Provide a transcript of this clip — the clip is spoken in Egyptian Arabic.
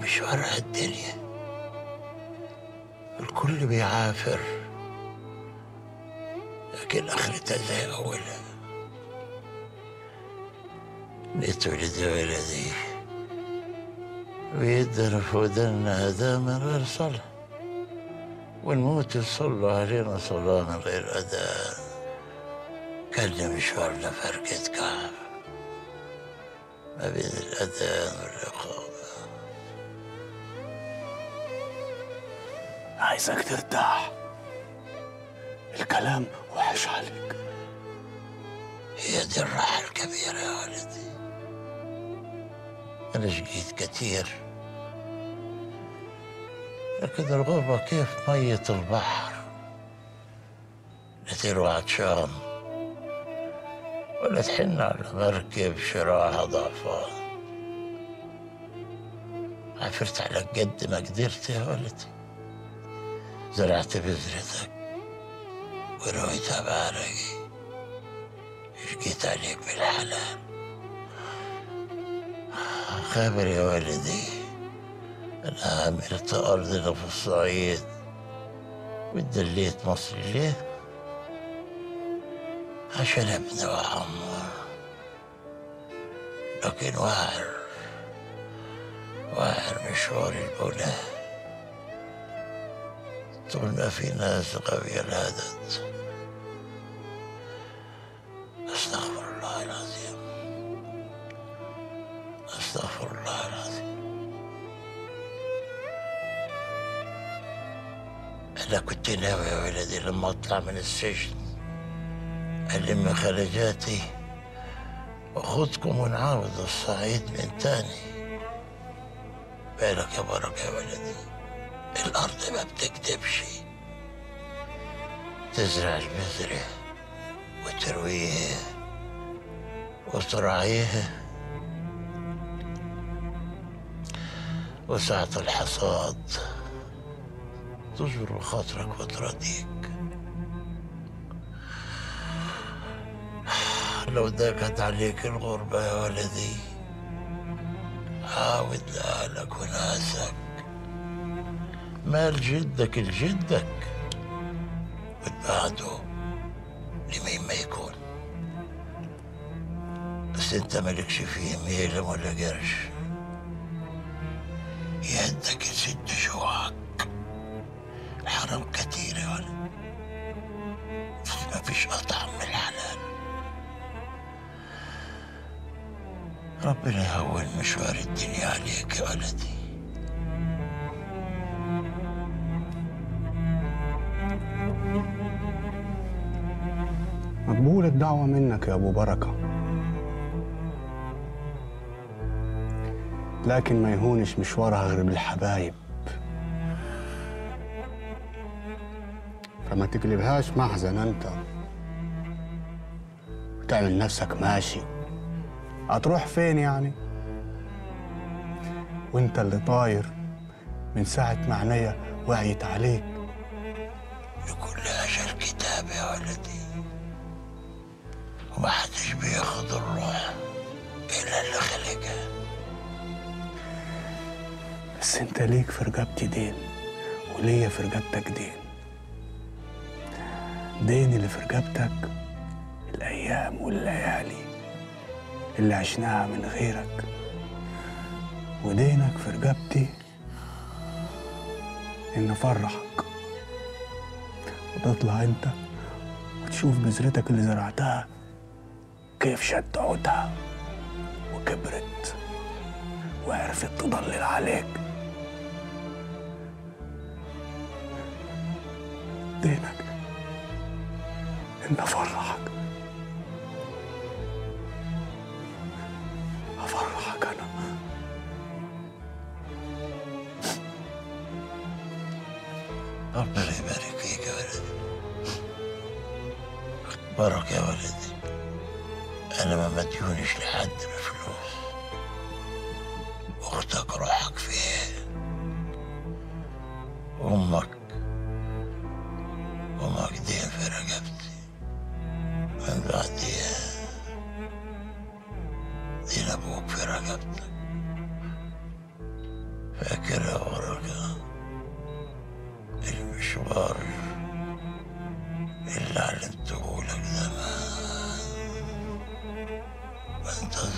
مشوارها الدنيا الكل بيعافر لكن آخرتها زي أولها نتولد ولدي ويدنا في ودنا أداء من غير صلاة ونموت يصلوا علينا صلاة من غير أذان كان مشوارنا فرقة كعب ما بين الأذان والإقامة عايزك ترتاح الكلام وحش عليك هي دي الراحة الكبيرة يا ولدي أنا شقيت كتير لكن الغربة كيف مية البحر لا تروى عطشان ولا تحن على مركب شراعها ضعفان عفرت على قد ما قدرت يا ولدي زرعت بذرتك ورويتها بعرقي شقيت عليك بالحلال خابر يا ولدي أنا عملت أرضنا في الصعيد ودليت مصر ليه عشان ابني وعمر لكن واعر واعر مشوار البنى طول ما في ناس قوية الهدد أستغفر الله العظيم أستغفر الله العظيم أنا كنت ناوي يا ولدي لما أطلع من السجن ألم خرجاتي وأخذكم ونعاود الصعيد من تاني بالك يا بركة يا ولدي الأرض ما بتكتبش تزرع البذرة وترويها وترعيها وساعة الحصاد تجبر خاطرك وتراضيك لو ضاقت عليك الغربة يا ولدي عاود لأهلك وناسك مال جدك لجدك وتبعده لمين ما يكون بس انت مالكش فيه ميلم ولا قرش يدك يسد جوعك الحرام كتير يا ولد بس ما فيش أطعم من الحلال ربنا يهون مشوار الدنيا عليك يا ولدي مقبول الدعوة منك يا أبو بركة لكن ما يهونش مشوارها غير بالحبايب فما تقلبهاش محزن أنت وتعمل نفسك ماشي هتروح فين يعني وانت اللي طاير من ساعة ما عينيا وعيت عليك لكل أجل كتاب يا ولدي وما حدش بياخد الروح إلا اللي خلقها بس انت ليك في رقبتي دين وليا في رقبتك دين دين اللي في رقبتك الايام والليالي اللي عشناها من غيرك ودينك في رقبتي ان افرحك وتطلع انت وتشوف بذرتك اللي زرعتها كيف شد عودها وكبرت وعرفت تضلل عليك دينك ان افرحك افرحك انا ربنا يبارك فيك يا ولدي بارك يا ولدي أنا ما مديونش لحد بفلوس أختك روحك فيها أمك أمك دي في رقبتي من بعديها دين أبوك في رقبتك فاكر يا بركة المشوار اللي علمته لك زمان وانت